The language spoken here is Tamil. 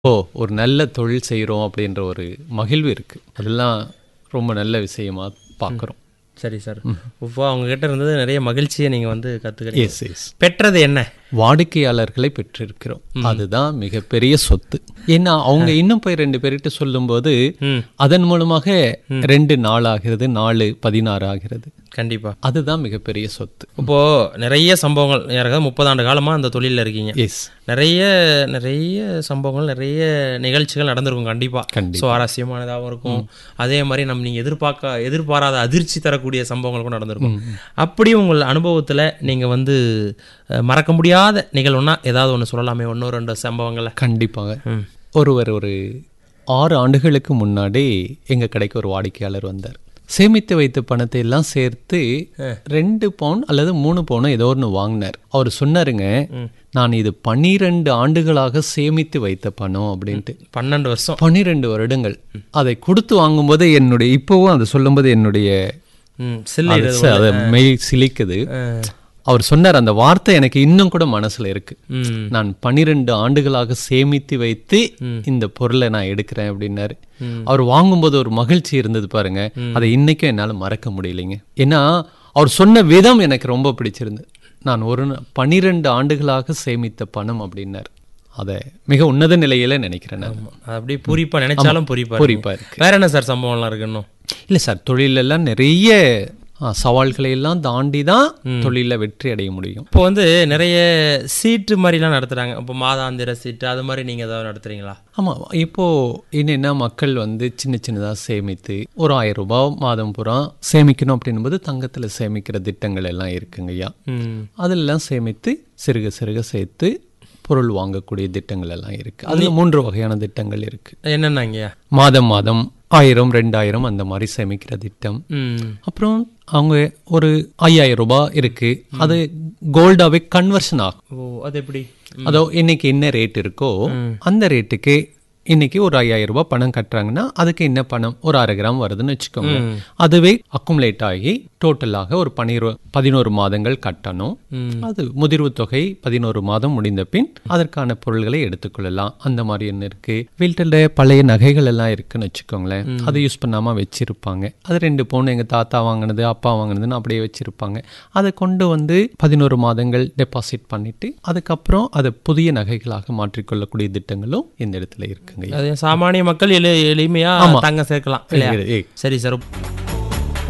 ஓ ஒரு நல்ல தொழில் செய்கிறோம் அப்படின்ற ஒரு மகிழ்வு இருக்குது அதெல்லாம் ரொம்ப நல்ல விஷயமா பார்க்குறோம் சரி சார் இப்போ அவங்க கிட்ட இருந்தது நிறைய மகிழ்ச்சியை நீங்க வந்து கத்துக்கிறீங்க எஸ் எஸ் பெற்றது என்ன வாடிக்கையாளர்களை பெற்றிருக்கிறோம் அதுதான் மிகப்பெரிய சொத்து ஏன்னா அவங்க இன்னும் போய் ரெண்டு பேர்கிட்ட சொல்லும்போது ம் அதன் மூலமாக ரெண்டு நாள் ஆகிறது நாலு பதினாறு ஆகிறது கண்டிப்பா அதுதான் மிகப்பெரிய சொத்து இப்போ நிறைய சம்பவங்கள் யாராவது முப்பது ஆண்டு காலமா அந்த தொழிலில் இருக்கீங்க எஸ் நிறைய நிறைய சம்பவங்கள் நிறைய நிகழ்ச்சிகள் நடந்திருக்கும் கண்டிப்பா கண்டிப்பா. சுவாரஸ்யமானதாகவும் இருக்கும் அதே மாதிரி நம்ம நீங்க எதிர்பார்க்க எதிர்பாராத அதிர்ச்சி தரக்கூடிய சம்பவங்கள் கூட நடந்திருக்கும் அப்படி உங்கள் அனுபவத்துல நீங்க வந்து அஹ், மறக்க முடியாத நிகழ்வுனா ஏதாவது ஒன்று சொல்லலாமே ஒன்று ரெண்டு சம்பவங்களை கண்டிப்பாக ம் ஒருவர் ஒரு ஆறு ஆண்டுகளுக்கு முன்னாடி எங்க கடைக்கு ஒரு வாடிக்கையாளர் வந்தார் சேமித்து வைத்த பணத்தை எல்லாம் சேர்த்து ரெண்டு பவுன் அல்லது மூணு பவுன் ஏதோ ஒன்று வாங்கினார் அவர் சொன்னாருங்க நான் இது பன்னிரெண்டு ஆண்டுகளாக சேமித்து வைத்த பணம் அப்படின்ட்டு பன்னெண்டு வருஷம் பன்னிரெண்டு வருடங்கள் அதை கொடுத்து வாங்கும்போது என்னுடைய இப்போவும் அதை சொல்லும்போது என்னுடைய ம் சில்லி அது ச- அதை மெய் சிலிக்குது அவர் சொன்னார் அந்த வார்த்தை எனக்கு இன்னும் கூட மனசுல இருக்கு ம் நான் பன்னிரெண்டு ஆண்டுகளாக சேமித்து வைத்து இந்த பொருளை நான் எடுக்கிறேன் அப்படின்னாரு அவர் வாங்கும்போது ஒரு மகிழ்ச்சி இருந்தது பாருங்க அதை இன்னைக்கும் என்னால மறக்க முடியலைங்க ஏன்னா அவர் சொன்ன விதம் எனக்கு ரொம்ப பிடிச்சிருந்தது நான் ஒரு நா- பன்னிரெண்டு ஆண்டுகளாக சேமித்த பணம் அப்படின்னாரு அதை மிக உன்னத நிலையில நினைக்கிறேன் நான் அது அப்படியே பூரிப்பா நினைச்சாலும் பூரிப்பா இருக்கு. பூரிப்பா இருக்கு வேற என்ன சார் சம்பவம்லாம் இருக்கு இன்னும் இல்ல சார் தொழிலெல்லாம் நிறைய ஆ, சவால்களை எல்லாம் தாண்டி தான் தொழில வெற்றி அடைய முடியும் இப்போ வந்து நிறைய சீட்டு மாதிரிலாம் நடத்துறாங்க இப்போ மாதாந்திர சீட்டு அது மாதிரி நீங்க ஏதாவது நடத்துறீங்களா ஆமா இப்போ என்னன்னா மக்கள் வந்து சின்ன சின்னதா சேமித்து ஒரு ஆயிரம் ரூபாய் மாதம் பூரா சேமிக்கணும் அப்படின்னும்போது தங்கத்துல சேமிக்கிற திட்டங்கள் எல்லாம் இருக்குங்க ஐயா ம் அதெல்லாம் சேமித்து சிறுக சிறுக சேர்த்து பொருள் வாங்கக்கூடிய திட்டங்கள் எல்லாம் இருக்கு அதுல மூன்று வகையான திட்டங்கள் இருக்கு என்னென்னங்கய்யா மாதம் மாதம் ஆயிரம் ரெண்டாயிரம் அந்த மாதிரி சேமிக்கிற திட்டம் ம் அப்புறம் அவங்க ஒரு ஐயாயிரம் ரூபாய் இருக்கு அது கோல்டாவே கன்வர்ஷன் ஆகும் ஓ அது எப்படி அதோ இன்னைக்கு என்ன ரேட் இருக்கோ அந்த ரேட்டுக்கு இன்னைக்கு ஒரு ஐயாயிரம் ரூபாய் பணம் கட்டுறாங்கன்னா அதுக்கு என்ன பணம் ஒரு அரை கிராம் வருதுன்னு வச்சுக்கோங்க அதுவே அக்குமுலேட் ஆகி டோட்டலாக ஒரு பனிரோ பதினோரு மாதங்கள் கட்டணும் அது முதிர்வு தொகை பதினோரு மாதம் முடிந்த பின் அதற்கான பொருள்களை எடுத்துக்கொள்ளலாம் அந்த மாதிரி என்ன இருக்கு வீட்டில் பழைய நகைகள் எல்லாம் இருக்குன்னு வச்சுக்கோங்களேன் அதை யூஸ் பண்ணாம வச்சிருப்பாங்க அது ரெண்டு பவுன் எங்க தாத்தா வாங்கினது அப்பா வாங்கினதுன்னு அப்படியே வச்சிருப்பாங்க அதை கொண்டு வந்து பதினோரு மாதங்கள் டெபாசிட் பண்ணிட்டு அதுக்கப்புறம் அதை புதிய நகைகளாக மாற்றிக்கொள்ளக்கூடிய திட்டங்களும் இந்த இடத்துல இருக்குங்க அது சாமானிய மக்கள் எளி எளிமையா தங்க சேர்க்கலாம் இல்லையா ஏய், சரி சார்